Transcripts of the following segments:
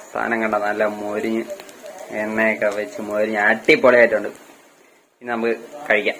സാധനം കണ്ട നല്ല മൊരിഞ്ഞ് എണ്ണയൊക്കെ വെച്ച് മൊരിഞ്ഞ് അടിപൊളിയായിട്ടുണ്ട് ഇനി നമുക്ക് കഴിക്കാം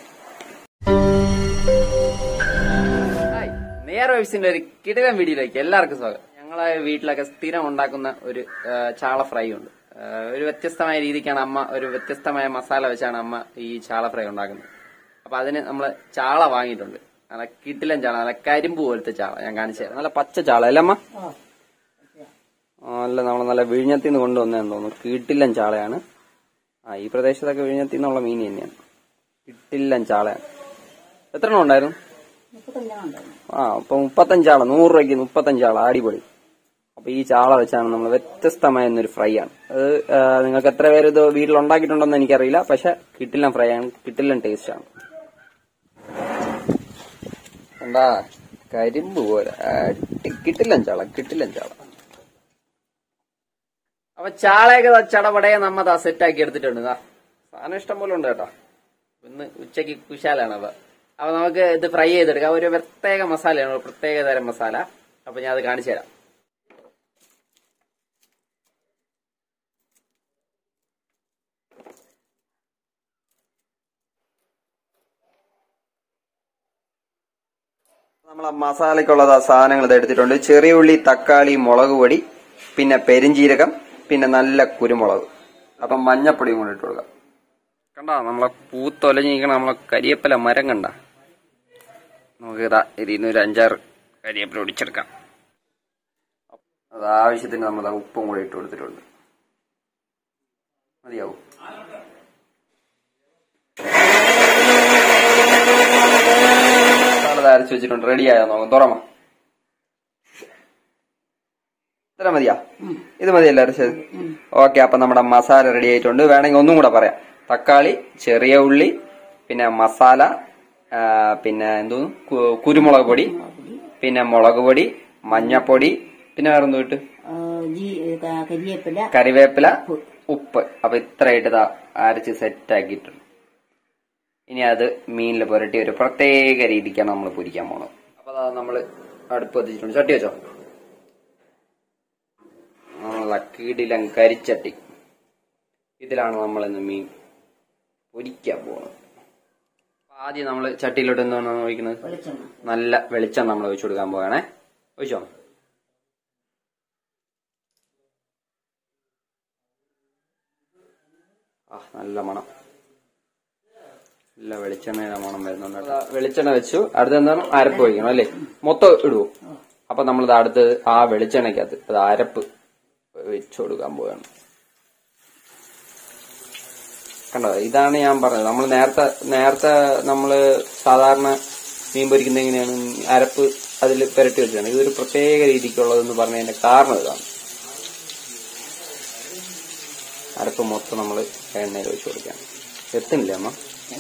ഹായ് നെയർ വൈബ്സിന്റെ ഒരു കിടിലൻ വീഡിയോയിലേക്ക് എല്ലാവർക്കും സ്വാഗതം ഞങ്ങളെ വീട്ടിലൊക്കെ സ്ഥിരം ഉണ്ടാക്കുന്ന ഒരു ആ, ചാള ഫ്രൈ ഉണ്ട് ആ, ഒരു വ്യത്യസ്തമായ രീതിക്കാണ് അമ്മ ഒരു വ്യത്യസ്തമായ മസാല വെച്ചാണ് അമ്മ ഈ ചാള ഫ്രൈ ഉണ്ടാക്കുന്നത് അപ്പൊ അതിന് നമ്മള് ചാള വാങ്ങിയിട്ടുണ്ട് നല്ല കിടിലൻ ചാള നല്ല കരിമ്പ് പോലത്തെ ചാള ഞാൻ കാണിച്ചു തരാം നല്ല പച്ച ചാള അല്ലേ അമ്മ ആ, നല്ല നമ്മൾ നല്ല വിഴിഞ്ഞത്തിൽ നിന്ന് കൊണ്ടുവന്നതെന്ന് തോന്നുന്നു കിട്ടില്ലൻ ചാളയാണ് ആ ഈ പ്രദേശത്തൊക്കെ വിഴിഞ്ഞത്തിൽ നിന്നുള്ള മീൻ തന്നെയാണ് കിട്ടില്ലൻ ചാളയാണ് എത്ര എണ്ണം ഉണ്ടായിരുന്നു ആ അപ്പൊ മുപ്പത്തഞ്ചാള നൂറ് രൂപയ്ക്ക് മുപ്പത്തഞ്ചാള അടിപൊളി അപ്പൊ ഈ ചാള വെച്ചാണ് നമ്മൾ വ്യത്യസ്തമായ ഒരു ഫ്രൈ ആണ് അത് ആ, നിങ്ങൾക്ക് എത്ര പേര് ഇത് വീട്ടിൽ ഉണ്ടാക്കിയിട്ടുണ്ടെന്ന് എനിക്കറിയില്ല പക്ഷെ കിട്ടില്ലൻ ഫ്രൈ ആണ് കിട്ടില്ലൻ ടേസ്റ്റ് ആണ് എന്താ കരിമ്പ് പോലെ അടി- കിട്ടില്ലൻ ചാള കിട്ടില്ലൻ ചാള അപ്പൊ ചാളയൊക്കെ ദാ ചടപടയെ നമ്മ ദാ സെറ്റ് ആക്കി എടുത്തിട്ടുണ്ട് ദാ സാധനം ഇഷ്ടം പോലെ ഉണ്ട് കേട്ടോ ഇന്ന് ഉച്ചക്ക് കുശാലാണ് അപ്പൊ അപ്പൊ നമുക്ക് ഇത് ഫ്രൈ ചെയ്തെടുക്കാം ഒരു പ്രത്യേക മസാലയാണ് ഒരു പ്രത്യേക തരം മസാല അപ്പൊ ഞാൻ അത് കാണിച്ചു തരാം നമ്മളെ മസാലയ്ക്കുള്ള ദാ സാധനങ്ങൾ ഇത് എടുത്തിട്ടുണ്ട് ചെറിയ ഉള്ളി തക്കാളി മുളക് പൊടി പിന്നെ പെരിഞ്ചീരകം പിന്നെ നല്ല കുരുമുളക് അപ്പം മഞ്ഞപ്പൊടിയും കൂടി ഇട്ട് കൊടുക്കാം കണ്ട നമ്മളെ പൂത്തൊലഞ്ഞിരിക്കണ നമ്മളെ കരിയപ്പല മരം കണ്ട നമുക്ക് ഇതാ ഇതിന്ന് ഒരു അഞ്ചാറ് കരിയപ്പല ഒടിച്ചെടുക്കാം അത് ആവശ്യത്തിന് നമ്മൾ ദാ ഉപ്പും കൂടി ഇട്ട് കൊടുത്തിട്ടുണ്ട് മതിയാവും മസാല അരച്ച് വെച്ചിട്ടുണ്ട് റെഡി ആയോ നോക്കാം തുറമ ഇത്ര മതിയാ ഇത് മതിയല്ലേ അരച്ചത് ഓക്കെ അപ്പൊ നമ്മുടെ മസാല റെഡി ആയിട്ടുണ്ട് വേണമെങ്കിൽ ഒന്നും കൂടെ പറയാം തക്കാളി ചെറിയ ഉള്ളി പിന്നെ മസാല ആ, പിന്നെ എന്തോന്നു കു- കുരുമുളക് പൊടി പിന്നെ മുളക് പൊടി മഞ്ഞപ്പൊടി പിന്നെ വേറെ എന്തോ ഇട്ട് കരിയേപ്പില കറിവേപ്പില ഉപ്പ് അപ്പൊ ഇത്രയായിട്ട് ഇതാ അരച്ച് സെറ്റ് ആക്കിയിട്ടുണ്ട് ഇനി അത് മീനിൽ പുരട്ടി ഒരു പ്രത്യേക രീതിക്കാണ് നമ്മൾ പൊരിക്കാൻ പോണത് അപ്പൊ അതാ നമ്മള് അടുപ്പ് കത്തിച്ചിട്ടുണ്ട് ചട്ടി വെച്ചോ നമ്മളെ കീടിലം കരിച്ചട്ടി ഇതിലാണ് നമ്മൾ ഇന്ന് മീൻ പൊരിക്കാൻ പോകുന്നത് അപ്പൊ ആദ്യം നമ്മൾ ചട്ടിയിലോട്ട് എന്താണ് ഒഴിക്കുന്നത് വെളിച്ചെണ്ണ നല്ല വെളിച്ചം നമ്മൾ ഒഴിച്ചു കൊടുക്കാൻ പോവാണേ ഒഴിച്ചോ ആ നല്ല മണം നല്ല വെളിച്ചെണ്ണയുടെ മണം വരുന്നുണ്ട് കേട്ടോ. വെളിച്ചെണ്ണ വെച്ചു അടുത്ത് എന്താണ് അരപ്പ് ഒഴിക്കണം അല്ലേ മൊത്തം ഇടുവോ അപ്പൊ നമ്മൾ അടുത്ത് ആ വെളിച്ചെണ്ണയ്ക്കകത്ത് അത് അരപ്പ് വെച്ചു കൊടുക്കാൻ പോവുകയാണ് കണ്ടോ ഇതാണ് ഞാൻ പറഞ്ഞത് നമ്മൾ നേരത്തെ നേരത്തെ നമ്മള് സാധാരണ മീൻ പൊരിക്കുന്ന എങ്ങനെയാണ് അരപ്പ് അതിൽ പുരട്ടി വെച്ചാണ് ഇതൊരു പ്രത്യേക രീതിക്കുള്ളതെന്ന് പറഞ്ഞതിന്റെ കാരണം ഇതാണ് അരപ്പ് മൊത്തം നമ്മൾ എണ്ണയിൽ ഒഴിച്ചു കൊടുക്കുകയാണ് എത്തുന്നില്ല അമ്മ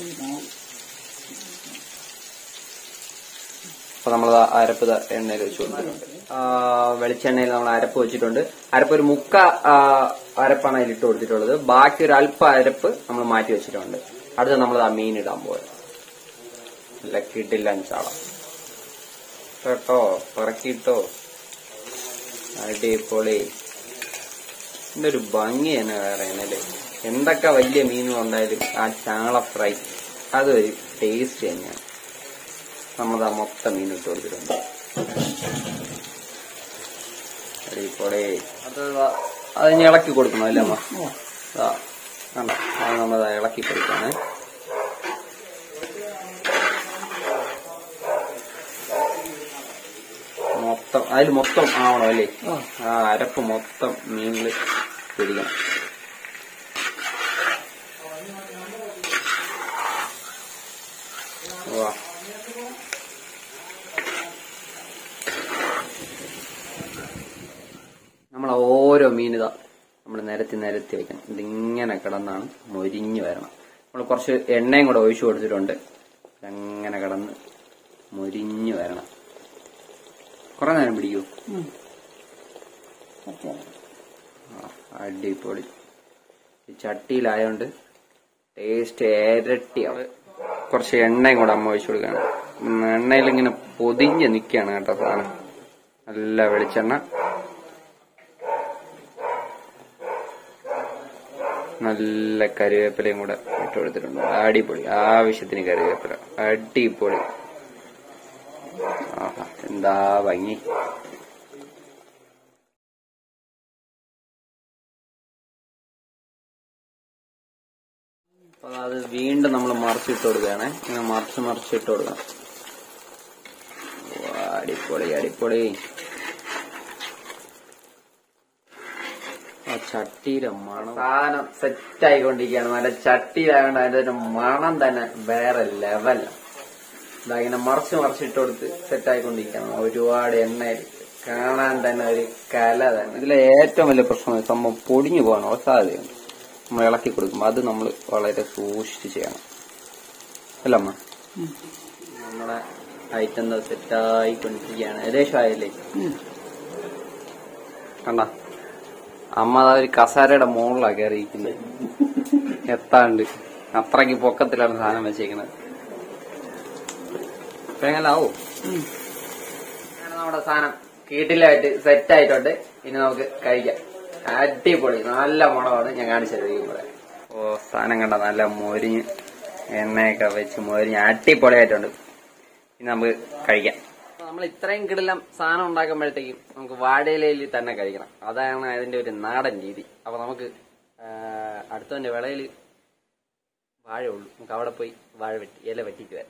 അപ്പൊ നമ്മൾ അരപ്പ് ദാ എണ്ണയിൽ വെച്ച് കൊടുത്തിട്ടുണ്ട് ആ, വെളിച്ചെണ്ണയിൽ നമ്മൾ അരപ്പ് വെച്ചിട്ടുണ്ട് അരപ്പ് ഒരു മുക്ക ആ, അരപ്പാണ് അതിൽ ഇട്ട് കൊടുത്തിട്ടുള്ളത് ബാക്കി ഒരു അല്പ അരപ്പ് നമ്മൾ മാറ്റി വെച്ചിട്ടുണ്ട് അടുത്ത നമ്മൾ ആ മീൻ ഇടാൻ പോയത് നല്ല കിട്ടില്ല ചാള കേട്ടോ പറക്കിട്ടോ അടിപൊളി ഇതിന്റെ ഒരു ഭംഗി തന്നെ വേറെ അല്ലേ എന്തൊക്കെ വലിയ മീനുകളുണ്ടായാലും ആ ചാള ഫ്രൈ അതൊരു ടേസ്റ്റ് തന്നെയാണ് നമ്മളത് മൊത്തം മീൻ ഇട്ട് കൊടുത്തിട്ടുണ്ട് അടിപൊളി അത് ദാ അത് ഇനി ഇളക്കി കൊടുക്കണം അല്ലേ അമ്മ ദാ, കണ്ടോ അത് നമ്മൾ ഇളക്കി കൊടുക്കാണ് മൊത്തം അതിൽ മൊത്തം ആവണം അല്ലേ ആ അരപ്പ് മൊത്തം മീനിൽ പിടിക്കണം വാ നമ്മൾ ഓരോ മീനിതാ നമ്മൾ നിരത്തി നിരത്തി വെക്കണം ഇതിങ്ങനെ കിടന്നാണ് മൊരിഞ്ഞു വരണം നമ്മൾ കുറച്ച് എണ്ണയും കൂടെ ഒഴിച്ചു കൊടുത്തിട്ടുണ്ട് അങ്ങനെ കിടന്ന് മൊരിഞ്ഞു വരണം കുറെ നേരം പിടിക്കൂ ആ, അടിപൊളി ഈ ചട്ടിയിലായോണ്ട് ടേസ്റ്റ് ഇരട്ടിയാവും കുറച്ച് എണ്ണയും കൂടെ അമ്മ ഒഴിച്ചു കൊടുക്കണം ഉം, എണ്ണയിൽ ഇങ്ങനെ പൊതിഞ്ഞ് നിൽക്കുകയാണ് കേട്ടോ സാധനം നല്ല വെളിച്ചെണ്ണ നല്ല കറിവേപ്പിലയും കൂടെ ഇട്ട് കൊടുത്തിട്ടുണ്ട് അടിപൊളി ആവശ്യത്തിന് കറിവേപ്പില അടിപൊളി ആഹാ എന്താ ഭംഗി അപ്പൊ അത് വീണ്ടും നമ്മൾ മറിച്ചിട്ട് കൊടുക്കുകയാണേ ഇങ്ങനെ മറിച്ച് മറിച്ചിട്ട് കൊടുക്കണം ഓ, അടിപൊളി അടിപൊളി ആ ചട്ടിയുടെ മണം സാധനം സെറ്റ് ആയിക്കൊണ്ടിരിക്കുകയാണ് നല്ല ചട്ടിയിലായതുകൊണ്ട് അതിന്റെ ഒരു മണം തന്നെ വേറെ ലെവല ഇതാ ഇങ്ങനെ മറിച്ച് മറിച്ചിട്ട് കൊടുത്ത് സെറ്റ് ആയിക്കൊണ്ടിരിക്കുകയാണ് ഒരുപാട് എണ്ണയിൽ കാണാൻ തന്നെ ഒരു കല തന്നെ ഇതിലെ ഏറ്റവും വലിയ പ്രശ്നം സംഭവം പൊടിഞ്ഞു പോകാനുള്ള സാധ്യതയുണ്ട് നമ്മൾ ഇളക്കി കൊടുക്കുമ്പോൾ അത് നമ്മൾ വളരെ സൂക്ഷിച്ച് ചെയ്യണം അല്ലമ്മ നമ്മളെ ഐറ്റം സെറ്റായിക്കൊണ്ടിരിക്കുകയാണ് ഏകദേശം ആയില്ലേ കണ്ട അമ്മ ദാ ഒരു കസാരയുടെ മുകളിലാ കയറിയിരിക്കുന്നത് എത്താണ്ട് അത്രയ്ക്ക് പൊക്കത്തിലാണ് സാധനം വെച്ചേക്കുന്നത് ഇപ്പൊ എങ്ങനെ ആവോ അങ്ങനെ നമ്മുടെ സാധനം കീട്ടിലായിട്ട് സെറ്റ് ആയിട്ടുണ്ട് ഇനി നമുക്ക് കഴിക്കാം അടിപൊളി നല്ല മണമാണ് ഞാൻ കാണിച്ചിരിക്കുന്നത് ഓ സാധനം കണ്ട നല്ല മൊരിഞ്ഞ് എണ്ണയൊക്കെ വെച്ച് മൊരിഞ്ഞ് അടിപൊളിയായിട്ടുണ്ട് ഇനി നമുക്ക് കഴിക്കാം നമ്മൾ ഇത്രയും കിടിലം സാധനം ഉണ്ടാക്കുമ്പോഴത്തേക്കും നമുക്ക് വാഴയിലയിൽ തന്നെ കഴിക്കണം അതാണ് അതിന്റെ ഒരു നാടൻ രീതി അപ്പൊ നമുക്ക് ആ, അടുത്തവന്റെ വിളയിൽ വാഴ ഉള്ളൂ നമുക്ക് അവിടെ പോയി വാഴ വെട്ടി ഇല വെട്ടിട്ട് വരാം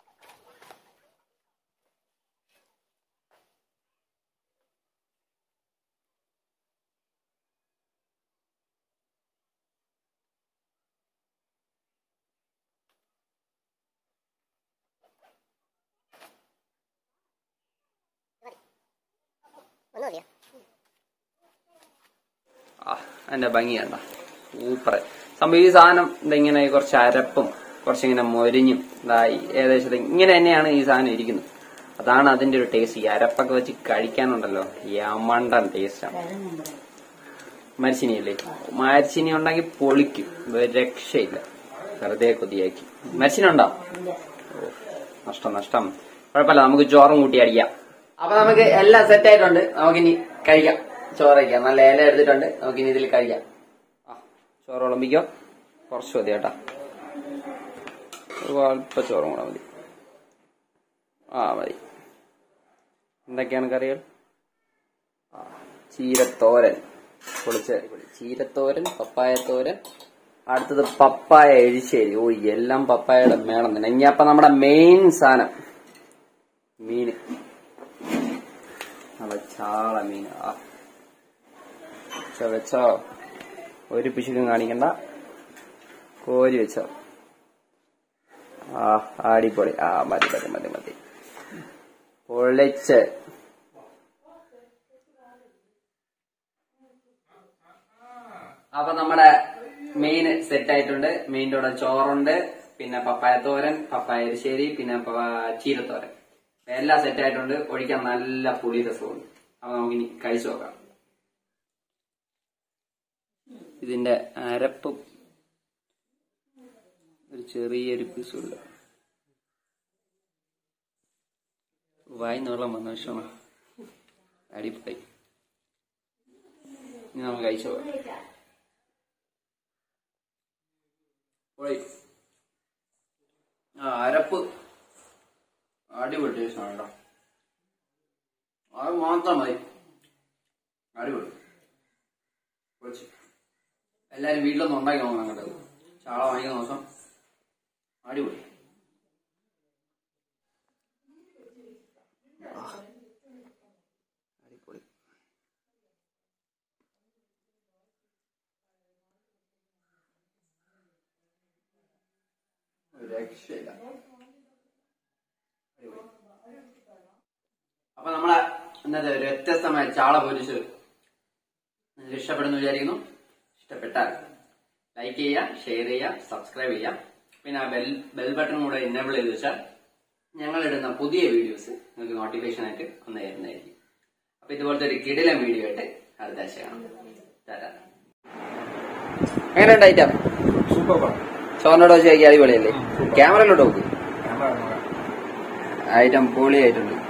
ആ അതിന്റെ ഭംഗി കണ്ട സൂപ്പർ സംഭവം ഈ സാധനം ഇതിങ്ങനെ കുറച്ച് അരപ്പും കുറച്ചിങ്ങനെ മൊരിഞ്ഞും ഇതായി ഏകദേശം ഇങ്ങനെ തന്നെയാണ് ഈ സാധനം ഇരിക്കുന്നത് അതാണ് അതിന്റെ ഒരു ടേസ്റ്റ് ഈ അരപ്പൊക്കെ വെച്ച് കഴിക്കാനുണ്ടല്ലോ യമണ്ടൻ ടേസ്റ്റാണ് മരിച്ചിനി അല്ലേ മരിച്ചിനി ഉണ്ടെങ്കിൽ പൊളിക്കും ഒരു രക്ഷയില്ല വെറുതെ കൊതിയാക്കി മരിച്ചിനി ഉണ്ടോ ഓ, നഷ്ടം നഷ്ടം കുഴപ്പമില്ല നമുക്ക് ചോറും കൂട്ടി അടിക്കാം അപ്പൊ നമുക്ക് എല്ലാം സെറ്റ് ആയിട്ടുണ്ട് നമുക്കിനി കഴിക്കാം ചോറ് കഴിക്കാം നല്ല ഇല എടുത്തിട്ടുണ്ട് നമുക്കിനി ഇതിൽ കഴിക്കാം ആ ചോറ് വിളമ്പിക്കോ കുറച്ച് മതി കേട്ടാ ഒരു അല്പ ചോറും കൂടെ മതി ആ മതി എന്തൊക്കെയാണ് കറികൾ ആ, ചീരത്തോരൻ പൊളിച്ച ചീരത്തോരൻ പപ്പായത്തോരൻ അടുത്തത് പപ്പായ എഴിശ്ശേരി ഓ എല്ലാം പപ്പായയുടെ മേളം തന്നെ ഇനി അപ്പൊ നമ്മുടെ മെയിൻ സാധനം മീന് നല്ല ചാള മീൻ ആ വെച്ചോ വെച്ചോ ഒരു പിശുക്കും കാണിക്കണ്ട കോരി വെച്ചോ ആ അടിപൊളി ആ മതി മതി മതി മതി പൊളിച്ച് അപ്പൊ നമ്മുടെ മെയിൻ സെറ്റ് ആയിട്ടുണ്ട് മെയിൻ്റെ കൂടെ ചോറുണ്ട് പിന്നെ പപ്പായ തോരൻ പപ്പായ എരിശ്ശേരി പിന്നെ പ- ചീരത്തോരൻ എല്ലാം സെറ്റ് ആയിട്ടുണ്ട് ഒഴിക്കാൻ നല്ല പുളി രസമുണ്ട് അപ്പൊ നമുക്കിനി കഴിച്ചു നോക്കാം ഇതിന്റെ അരപ്പ് ഒരു ചെറിയൊരു പീസുണ്ട് വായി നീളം വന്ന വിഷമ അടിപൊളി ഇനി നമുക്ക് കഴിച്ചു നോക്കാം പൊളി. ആ അരപ്പ് അടിപൊളി ടേസ്റ്റ് ആണ് കേട്ടോ അത് മാത്രം മതി അടിപൊളി പൊളിച്ച് എല്ലാരും വീട്ടിലൊന്നും ഉണ്ടാക്കി നോക്കണം കേട്ടത് ചാള വാങ്ങിക്കുന്ന ദിവസം അടിപൊളി ആ. അടിപൊളി ഒരു രക്ഷയില്ല അടിപൊളി. അപ്പൊ നമ്മളെ ഇന്നത്തെ ഒരു വ്യത്യസ്തമായ ചാള പൊരിച്ച് നിങ്ങൾക്ക് ഇഷ്ടപ്പെടുന്നു വിചാരിക്കുന്നു ഇഷ്ടപ്പെട്ടാൽ ലൈക്ക് ചെയ്യുക ഷെയർ ചെയ്യുക സബ്സ്ക്രൈബ് ചെയ്യുക പിന്നെ ആ ബെൽ ബെൽ ബട്ടൺ കൂടെ എനേബിൾ ചെയ്ത് വെച്ചാൽ ഞങ്ങൾ ഇടുന്ന പുതിയ വീഡിയോസ് നിങ്ങൾക്ക് നോട്ടിഫിക്കേഷൻ ആയിട്ട് വന്നു തരുന്നതായിരിക്കും അപ്പൊ ഇതുപോലത്തെ ഒരു കിടിലം വീഡിയോ ആയിട്ട് അടുത്ത ആഴ്ച കാണാം ടാറ്റാ. എങ്ങനെയുണ്ട് ഐറ്റം സൂപ്പർ ചോറിനോട് വെച്ച് കഴിക്കാൻ അടിപൊളിയല്ലേ ക്യാമറയിലോട്ട് നോക്ക് ഐറ്റം പൊളിയായിട്ടുണ്ട്